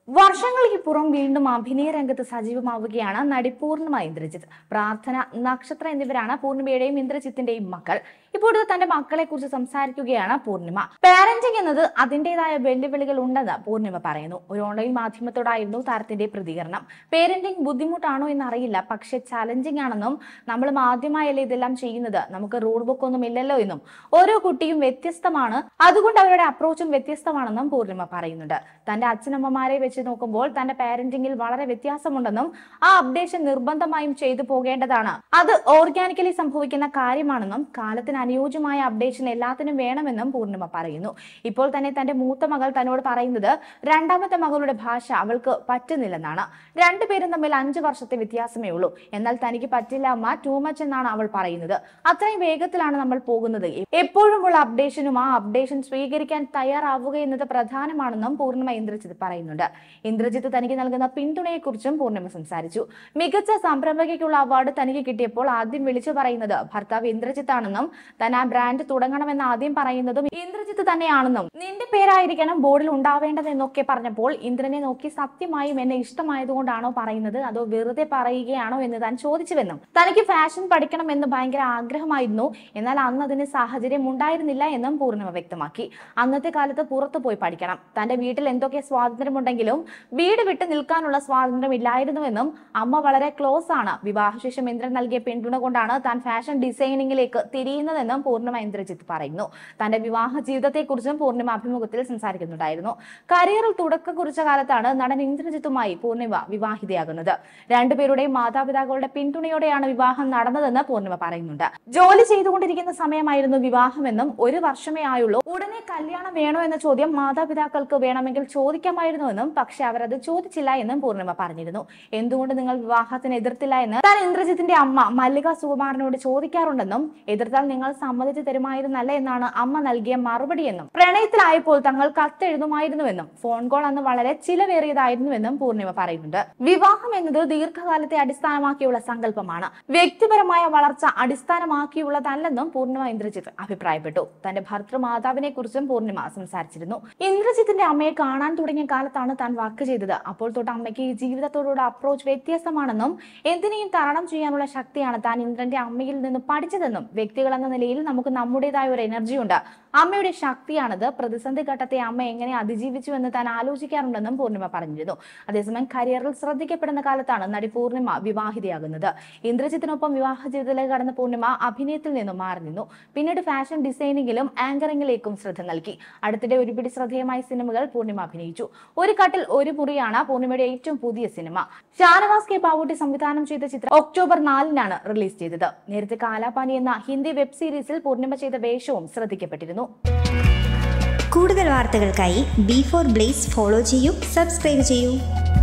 വർഷങ്ങൾക്കിപ്പുറം വീണ്ടും അഭിനയ രംഗത്ത് സജീവമാവുകയാണ് നടി പൂർണിമ ഇന്ദ്രജിത്ത് പ്രാർത്ഥന നക്ഷത്ര എന്നിവരാണ് പൂർണിമയുടെയും ഇന്ദ്രജിത്തിന്റെയും മക്കൾ ഇപ്പോഴത്തെ തന്റെ മക്കളെ കുറിച്ച് സംസാരിക്കുകയാണ് പൂർണിമ പാരന്റിംഗ് എന്നത് അതിന്റേതായ വെല്ലുവിളികൾ ഉണ്ടെന്ന് പൂർണിമ പറയുന്നു ഒരു ഓൺലൈൻ മാധ്യമത്തോടായിരുന്നു താരത്തിന്റെ പ്രതികരണം പേരന്റിംഗ് ബുദ്ധിമുട്ടാണോ എന്നറിയില്ല പക്ഷെ ചലഞ്ചിങ് ആണെന്നും നമ്മൾ ആദ്യമായല്ലേ ഇതെല്ലാം ചെയ്യുന്നത് നമുക്ക് റൂൾ ബുക്ക് ഒന്നും ഇല്ലല്ലോ എന്നും ഓരോ കുട്ടിയും വ്യത്യസ്തമാണ് അതുകൊണ്ട് അവരുടെ അപ്രോച്ചും വ്യത്യസ്തമാണെന്നും പൂർണിമ പറയുന്നുണ്ട് തന്റെ അച്ഛനമ്മമാരെ വെച്ച് നോക്കുമ്പോൾ തന്റെ പാരന്റിംഗിൽ വളരെ വ്യത്യാസമുണ്ടെന്നും ആ അപ്ഡേഷൻ നിർബന്ധമായും ചെയ്തു പോകേണ്ടതാണ് അത് ഓർഗാനിക്കലി സംഭവിക്കുന്ന കാര്യമാണെന്നും കാലത്തിന് അനുയോജ്യമായ അപ്ഡേഷൻ എല്ലാത്തിനും വേണമെന്നും പൂർണിമ പറയുന്നു ഇപ്പോൾ തന്നെ തന്റെ മൂത്ത മകൾ തന്നോട് പറയുന്നത് രണ്ടാമത്തെ മകളുടെ ഭാഷ അവൾക്ക് പറ്റുന്നില്ലെന്നാണ് രണ്ടുപേരും തമ്മിൽ അഞ്ചു വർഷത്തെ വ്യത്യാസമേ ഉള്ളൂ എന്നാൽ തനിക്ക് പറ്റില്ല അമ്മ ടൂ മച്ച് എന്നാണ് അവൾ പറയുന്നത് അത്രയും വേഗത്തിലാണ് നമ്മൾ പോകുന്നത് എപ്പോഴുമുള്ള അപ്ഡേഷനും ആ അപ്ഡേഷൻ സ്വീകരിക്കാൻ തയ്യാറാവുക എന്നത് പ്രധാനമാണെന്നും പൂർണിമ ഇന്ദ്രജിത്ത് പറയുന്നുണ്ട് ഇന്ദ്രജിത്ത് തനിക്ക് നൽകുന്ന പിന്തുണയെക്കുറിച്ചും പൂർണിമ സംസാരിച്ചു മികച്ച സംരംഭകയ്ക്കുള്ള അവാർഡ് തനിക്ക് കിട്ടിയപ്പോൾ ആദ്യം വിളിച്ചു പറയുന്നത് ഭർത്താവ് ഇന്ദ്രജിത്ത് ആണെന്നും താൻ ആ ബ്രാൻഡ് തുടങ്ങണമെന്ന് ആദ്യം പറയുന്നതും ഇന്ദ്രജിത്ത് തന്നെയാണെന്നും നിന്റെ പേരായിരിക്കണം ബോർഡിൽ ഉണ്ടാവേണ്ടതെന്നൊക്കെ പറഞ്ഞപ്പോൾ ഇന്ദ്രനെ നോക്കി സത്യമായും എന്നെ ഇഷ്ടമായതുകൊണ്ടാണോ പറയുന്നത് അതോ വെറുതെ പറയുകയാണോ എന്ന് താൻ ചോദിച്ചുവെന്നും തനിക്ക് ഫാഷൻ പഠിക്കണമെന്ന് ഭയങ്കര ആഗ്രഹമായിരുന്നു എന്നാൽ അന്ന് അതിന് സാഹചര്യം ഉണ്ടായിരുന്നില്ല എന്നും പൂർണിമ വ്യക്തമാക്കി അന്നത്തെ കാലത്ത് പുറത്തു പോയി പഠിക്കണം തന്റെ വീട്ടിൽ എന്തൊക്കെ സ്വാതന്ത്ര്യമുണ്ടെങ്കിലും വീട് വിട്ട് നിൽക്കാനുള്ള സ്വാതന്ത്ര്യം ഇല്ലായിരുന്നുവെന്നും അമ്മ വളരെ ക്ലോസ് ആണ് വിവാഹശേഷം ഇന്ദ്രൻ നൽകിയ പിന്തുണ കൊണ്ടാണ് താൻ ഫാഷൻ ഡിസൈനിങ്ങിലേക്ക് തിരിയുന്നതെന്നും പൂർണിമ ഇന്ദ്രജിത്ത് പറയുന്നു തന്റെ വിവാഹ ജീവിതത്തെക്കുറിച്ചും പൂർണിമ അഭിമുഖത്തിൽ സംസാരിക്കുന്നുണ്ടായിരുന്നു കരിയറിൽ തുടക്കം കുറിച്ച കാലത്താണ് നടൻ ഇന്ദ്രജിത്തുമായി പൂർണിമ വിവാഹിതയാകുന്നത് രണ്ടുപേരുടെയും മാതാപിതാക്കളുടെ പിന്തുണയോടെയാണ് വിവാഹം നടന്നതെന്ന് പൂർണിമ പറയുന്നുണ്ട് ജോലി ചെയ്തുകൊണ്ടിരിക്കുന്ന സമയമായിരുന്നു വിവാഹമെന്നും ഒരു വർഷമേ ആയുള്ളൂ ഉടനെ കല്യാണം വേണോ എന്ന ചോദ്യം മാതാപിതാക്കൾക്ക് വേണമെങ്കിൽ ചോദിക്കാമായിരുന്നുവെന്നും പക്ഷെ അവരത് ചോദിച്ചില്ല എന്നും പൂർണിമ പറഞ്ഞിരുന്നു എന്തുകൊണ്ട് നിങ്ങൾ വിവാഹത്തിന് എതിർത്തില്ല എന്ന് താൻ ഇന്ദ്രജിത്തിന്റെ അമ്മ മല്ലിക സുകുമാരനോട് ചോദിക്കാറുണ്ടെന്നും എതിർത്താൽ നിങ്ങൾ സമ്മതിച്ചു തരുമായിരുന്നല്ല എന്നാണ് അമ്മ നൽകിയ മറുപടിയെന്നും പ്രണയത്തിലായപ്പോൾ തങ്ങൾ കത്തെഴുതുമായിരുന്നുവെന്നും ഫോൺ കോൾ അന്ന് വളരെ ചിലവേറിയതായിരുന്നുവെന്നും പൂർണിമ പറയുന്നുണ്ട് വിവാഹം എന്നത് ദീർഘകാലത്തെ അടിസ്ഥാനമാക്കിയുള്ള സങ്കല്പമാണ് വ്യക്തിപരമായ വളർച്ച അടിസ്ഥാനമാക്കിയുള്ളതല്ലെന്നും പൂർണിമ ഇന്ദ്രജിത്ത് അഭിപ്രായപ്പെട്ടു തന്റെ ഭർത്തൃമാതാവിനെ കുറിച്ചും പൂർണിമ സംസാരിച്ചിരുന്നു ഇന്ദ്രജിത്തിന്റെ അമ്മയെ കാണാൻ തുടങ്ങിയ കാലത്താണ് താൻ വാക്ക് ചെയ്തത് അപ്പോൾ തൊട്ട് അമ്മയ്ക്ക് ഈ ജീവിതത്തോടുള്ള അപ്രോച്ച് വ്യത്യസ്തമാണെന്നും എന്തിനേയും തരണം ചെയ്യാനുള്ള ശക്തിയാണ് താൻ ഇന്ദ്രന്റെ അമ്മയിൽ നിന്ന് പഠിച്ചതെന്നും വ്യക്തികൾ എന്ന നിലയിൽ നമുക്ക് നമ്മുടേതായ ഒരു എനർജിയുണ്ട് അമ്മയുടെ ശക്തിയാണത് പ്രതിസന്ധി ഘട്ടത്തെ അമ്മ എങ്ങനെ അതിജീവിച്ചു എന്ന് താൻ ആലോചിക്കാറുണ്ടെന്നും പൂർണിമ പറഞ്ഞിരുന്നു അതേസമയം കരിയറിൽ ശ്രദ്ധിക്കപ്പെടുന്ന കാലത്താണ് നടി പൂർണിമ വിവാഹിതയാകുന്നത് ഇന്ദ്രജിത്തിനൊപ്പം വിവാഹ ജീവിതത്തിലേക്ക് കടന്ന പൂർണിമ അഭിനയത്തിൽ നിന്നും മാറി നിന്നു പിന്നീട് ഫാഷൻ ഡിസൈനിങ്ങിലും ആങ്കറിംഗിലേക്കും ശ്രദ്ധ നൽകി അടുത്തിടെ ഒരുപിടി ശ്രദ്ധേയമായ സിനിമകൾ പൂർണിമ അഭിനയിച്ചു ഒരു കട്ടിൽ ഒരു മുറിയാണ് പൂർണിമയുടെ ഏറ്റവും പുതിയ സിനിമ ഷാനവാസ് കെ പാവൂട്ടി സംവിധാനം ചെയ്ത ചിത്രം ഒക്ടോബർ നാലിനാണ് റിലീസ് ചെയ്തത് നേരത്തെ കാലാപാനി എന്ന ഹിന്ദി വെബ് സീരീസിൽ പൂർണിമ ചെയ്ത വേഷവും ശ്രദ്ധിക്കപ്പെട്ടിരുന്നു കൂടുതൽ വാർത്തകൾക്കായി ബി ഫോർ ബ്ലേസ് ഫോളോ ചെയ്യൂ സബ്സ്ക്രൈബ് ചെയ്യൂ